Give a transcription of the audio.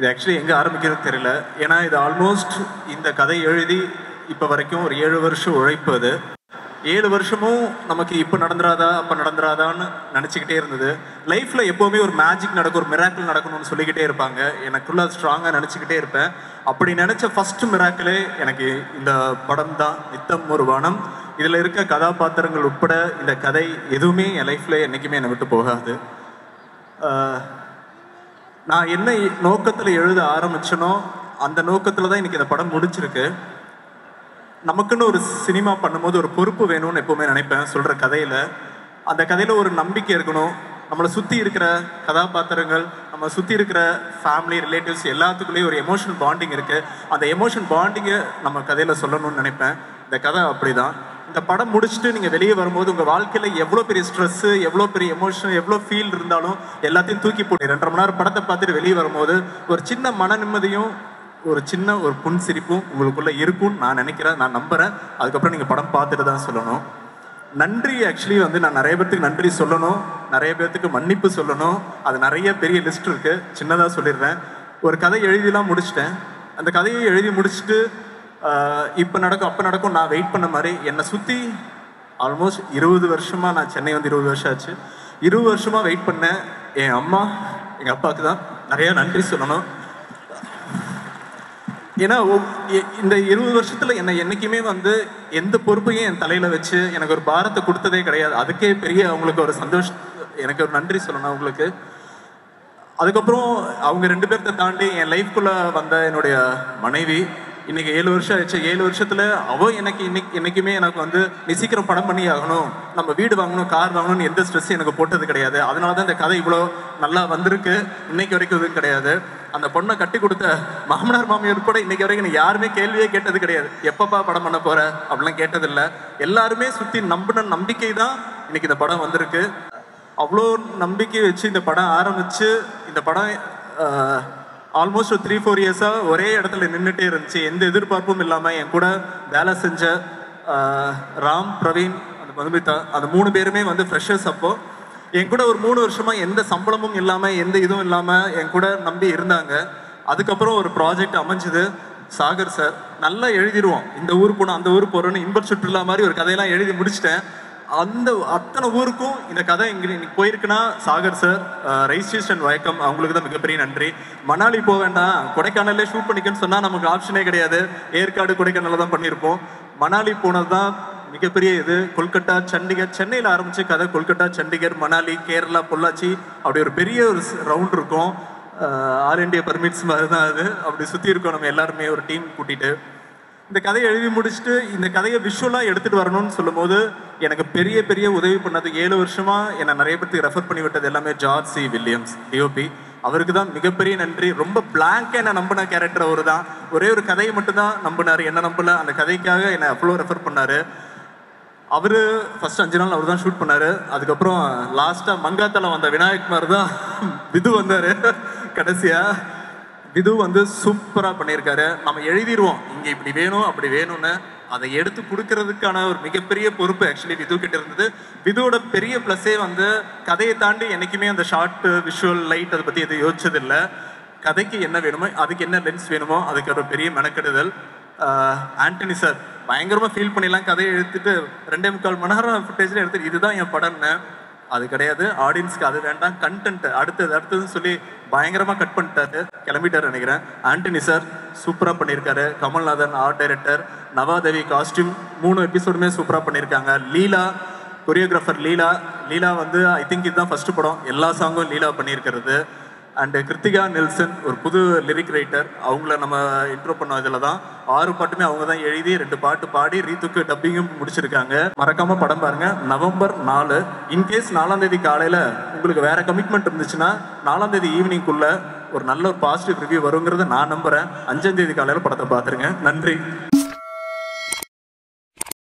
இது ஆக்சுவலி எங்கே ஆரம்பிக்கிறது தெரியல ஏன்னா இது ஆல்மோஸ்ட் இந்த கதை எழுதி இப்போ வரைக்கும் ஒரு ஏழு வருஷம் உழைப்பு அது ஏழு வருஷமும் நமக்கு இப்போ நடந்துராதா அப்போ நடந்துராதான்னு நினச்சிக்கிட்டே இருந்தது லைஃப்பில் எப்போவுமே ஒரு மேஜிக் நடக்கும் ஒரு மிராக்கிள் நடக்கணும்னு சொல்லிக்கிட்டே இருப்பாங்க எனக்குள்ள ஸ்ட்ராங்காக நினச்சிக்கிட்டே இருப்பேன் அப்படி நினச்ச ஃபர்ஸ்ட் மிராக்கிளே எனக்கு இந்த படம் தான் நித்தம் ஒரு வனம் இதில் இருக்க கதாபாத்திரங்கள் உட்பட இந்த கதை எதுவுமே என் லைஃப்பில் என்றைக்குமே என்னை விட்டு போகாது ஆஹ் நான் என்ன நோக்கத்தில் எழுத ஆரம்பிச்சனோ அந்த நோக்கத்தில் தான் இன்னைக்கு இந்த படம் முடிச்சிருக்கு நமக்குன்னு ஒரு சினிமா பண்ணும்போது ஒரு பொறுப்பு வேணும்னு எப்பவுமே நினைப்பேன் சொல்ற கதையில அந்த கதையில ஒரு நம்பிக்கை இருக்கணும் நம்மளை சுத்தி இருக்கிற கதாபாத்திரங்கள் நம்ம சுத்தி இருக்கிற ஃபேமிலி ரிலேட்டிவ்ஸ் எல்லாத்துக்குள்ளேயும் ஒரு எமோஷனல் பாண்டிங் இருக்கு அந்த எமோஷன் பாண்டிங்கை நம்ம கதையில சொல்லணும்னு நினைப்பேன் இந்த கதை அப்படிதான் இந்த படம் முடிச்சுட்டு நீங்க வெளியே வரும்போது உங்க வாழ்க்கையில எவ்வளவு பெரிய ஸ்ட்ரெஸ் எவ்வளவு பெரிய எமோஷன் எவ்வளவு ஃபீல் இருந்தாலும் எல்லாத்தையும் தூக்கி போட்டு ரெண்டரை மணி நேரம் படத்தை பார்த்துட்டு வெளியே வரும்போது ஒரு சின்ன மன நிம்மதியும் ஒரு சின்ன ஒரு புன் சிரிப்பும் உங்களுக்குள்ள இருக்கும்னு நான் நினைக்கிறேன் நான் நம்புறேன் அதுக்கப்புறம் நீங்க படம் பார்த்துட்டு தான் சொல்லணும் நன்றி ஆக்சுவலி வந்து நான் நிறைய பேர்த்துக்கு நன்றி சொல்லணும் நிறைய பேர்த்துக்கு மன்னிப்பு சொல்லணும் அது நிறைய பெரிய லிஸ்ட் இருக்கு சின்னதா சொல்லிடுறேன் ஒரு கதை எழுதிலாம் முடிச்சிட்டேன் அந்த கதையை எழுதி முடிச்சுட்டு ஆஹ், இப்ப நடக்கும் அப்ப நடக்கும் நான் வெயிட் பண்ண மாதிரி என்னை சுத்தி ஆல்மோஸ்ட் இருபது வருஷமா நான் சென்னை வந்து இருபது வருஷம் ஆச்சு இருபது வருஷமா வெயிட் பண்ணேன் என் அம்மா எங்க அப்பாவுக்கு தான் நிறைய நன்றி சொல்லணும் ஏன்னா ஒவ்- எ- இந்த இருபது வருஷத்துல என்னை என்னைக்குமே வந்து எந்த பொறுப்பையும் என் தலையில வச்சு எனக்கு ஒரு பாரத்தை கொடுத்ததே கிடையாது அதுக்கே பெரிய அவங்களுக்கு ஒரு சந்தோஷம் எனக்கு ஒரு நன்றி சொல்லணும் அவங்களுக்கு அதுக்கப்புறம் அவங்க ரெண்டு பேர்த்த தாண்டி என் லைஃப்குள்ள வந்த என்னுடைய மனைவி இன்னைக்கு ஏழு வருஷம் ஆயிடுச்சு ஏழு வருஷத்துல அவ எனக்கு இன்னைக்கு என்னைக்குமே எனக்கு வந்து நீ சீக்கிரம் படம் பண்ணி ஆகணும் நம்ம வீடு வாங்கணும் கார் வாங்கணும்னு எந்த ஸ்ட்ரெஸ் எனக்கு போட்டது கிடையாது அதனால தான் இந்த கதை இவ்வளோ நல்லா வந்திருக்கு இன்னைக்கு வரைக்கும் இது கிடையாது அந்த பொண்ணை கட்டி கொடுத்த மாமனார் மாமியார் கூட இன்னைக்கு வரைக்கும் எனக்கு யாருமே கேள்வியே கேட்டது கிடையாது எப்பப்பா படம் பண்ண போற அப்படிலாம் கேட்டதில்லை எல்லாருமே சுத்தி நம்பின நம்பிக்கை தான் இன்னைக்கு இந்த படம் வந்திருக்கு அவ்வளோ நம்பிக்கை வச்சு இந்த படம் ஆரம்பிச்சு இந்த படம் ஆல்மோஸ்ட் ஒரு த்ரீ ஃபோர் இயர்ஸாக ஒரே இடத்துல நின்றுட்டே இருந்துச்சு எந்த எதிர்பார்ப்பும் இல்லாமல் என் கூட வேலை செஞ்ச ஆஹ், ராம் பிரவீன் அந்த மதுமிதா அந்த மூணு பேருமே வந்து ஃப்ரெஷர்ஸ் அப்போ என் கூட ஒரு மூணு வருஷமா எந்த சம்பளமும் இல்லாமல் எந்த இதுவும் இல்லாமல் என் கூட நம்பி இருந்தாங்க அதுக்கப்புறம் ஒரு ப்ராஜெக்ட் அமைஞ்சுது சாகர் சார் நல்லா எழுதிடுவோம் இந்த ஊர் போனோம் அந்த ஊர் போறோம்னு இன்ப சுற்றுலா மாதிரி ஒரு கதையெல்லாம் எழுதி முடிச்சிட்டேன் அந்த அத்தனை ஊருக்கும் இந்த கதை இங்க இன்னைக்கு போயிருக்குன்னா சாகர் சார் ரெஜிஸ்ட்ரேஷன் வழக்கம் அவங்களுக்கு தான் மிகப்பெரிய நன்றி மணாலி போக வேண்டாம் கொடைக்கானல்லே ஷூட் பண்ணிக்கன்னு சொன்னா நமக்கு ஆப்ஷனே கிடையாது ஏற்காடு கொடைக்கானல்ல தான் பண்ணியிருப்போம் மணாலி போனது தான் மிகப்பெரிய இது கொல்கட்டா சண்டிகர் சென்னையில் ஆரம்பிச்சு கதை கொல்கட்டா சண்டிகர் மணாலி கேரளா பொள்ளாச்சி அப்படி ஒரு பெரிய ஒரு ரவுண்ட் இருக்கும் ஆல் இண்டியா பர்மிட்ஸ் மாதிரி தான் அது அப்படி சுற்றி இருக்கோம் நம்ம எல்லாருமே ஒரு டீம் கூட்டிட்டு இந்த கதையை எழுதி முடிச்சுட்டு இந்த கதையை விஷுவலாக எடுத்துட்டு வரணும்னு சொல்லும்போது எனக்கு பெரிய பெரிய உதவி பண்ணது ஏழு வருஷமா என்னை நிறைய பேருக்கு ரெஃபர் பண்ணி விட்டது எல்லாமே ஜார்ஜ் சி வில்லியம்ஸ் டிஓபி அவருக்கு தான் மிகப்பெரிய நன்றி ரொம்ப பிளாங்க் என்ன நம்பின கேரக்டர் அவர் தான் ஒரே ஒரு கதையை மட்டும்தான் நம்பினாரு என்ன நம்பல அந்த கதைக்காக என்னை அவ்வளோ ரெஃபர் பண்ணாரு அவரு ஃபர்ஸ்ட் அஞ்சு நாள் அவர் தான் ஷூட் பண்ணாரு அதுக்கப்புறம் லாஸ்டா மங்காத்தால வந்த விநாயக் தான் விது வந்தாரு கடைசியா விது வந்து சூப்பரா பண்ணியிருக்காரு நம்ம எழுதிடுவோம் இங்க இப்படி வேணும் அப்படி வேணும்னு அதை எடுத்து கொடுக்கறதுக்கான ஒரு மிகப்பெரிய பொறுப்பு ஆக்சுவலி விது கிட்ட இருந்தது விதுவோட பெரிய ப்ளஸ்ஸே வந்து கதையை தாண்டி என்னைக்குமே அந்த ஷார்ட் விஷுவல் லைட் அதை பத்தி எதுவும் யோசிச்சதில்லை கதைக்கு என்ன வேணுமோ அதுக்கு என்ன லென்ஸ் வேணுமோ அதுக்கு ஒரு பெரிய மெனக்கெடுதல் ஆஹ் ஆண்டனி சார் பயங்கரமா ஃபீல் பண்ணிலாம் கதையை எடுத்துட்டு ரெண்டே முக்கால் மணி நேரம் ஃபுட்டேஜ்ல எடுத்துட்டு இதுதான் என் படம்னு அது கிடையாது ஆடியன்ஸ்க்கு அது வேண்டாம் கண்டென்ட் அடுத்தது அடுத்ததுன்னு சொல்லி பயங்கரமா கட் பண்ணிட்டாரு கிளம்பிட்டாரு நினைக்கிறேன் ஆண்டனி சார் சூப்பரா பண்ணியிருக்காரு Kamalnathan art director Navadevi costume மூணு எபிசோடுமே சூப்பரா பண்ணியிருக்காங்க லீலா கொரியோகிராஃபர் லீலா லீலா வந்து ஐ திங்க் இதுதான் ஃபர்ஸ்ட் படம் எல்லா சாங்கும் லீலா பண்ணியிருக்கிறது அண்ட் கிருத்திகா நெல்சன் ஒரு புது லிரிக் ரைட்டர் அவங்கள நம்ம இன்ட்ரோ பண்ண இதில் தான் ஆறு பாட்டுமே அவங்க தான் எழுதி ரெண்டு பாட்டு பாடி ரீத்துக்கு டப்பிங்கும் முடிச்சிருக்காங்க மறக்காம படம் பாருங்க நவம்பர் நாலு இன்கேஸ் நாலாம் தேதி காலையில உங்களுக்கு வேற கமிட்மெண்ட் இருந்துச்சுன்னா நாலாம் தேதி ஈவினிங்குள்ள ஒரு நல்ல ஒரு பாசிட்டிவ் ரிவ்யூ வருங்கிறத நான் நம்புறேன் அஞ்சாம் தேதி காலையில படத்தை பார்த்துருங்க நன்றி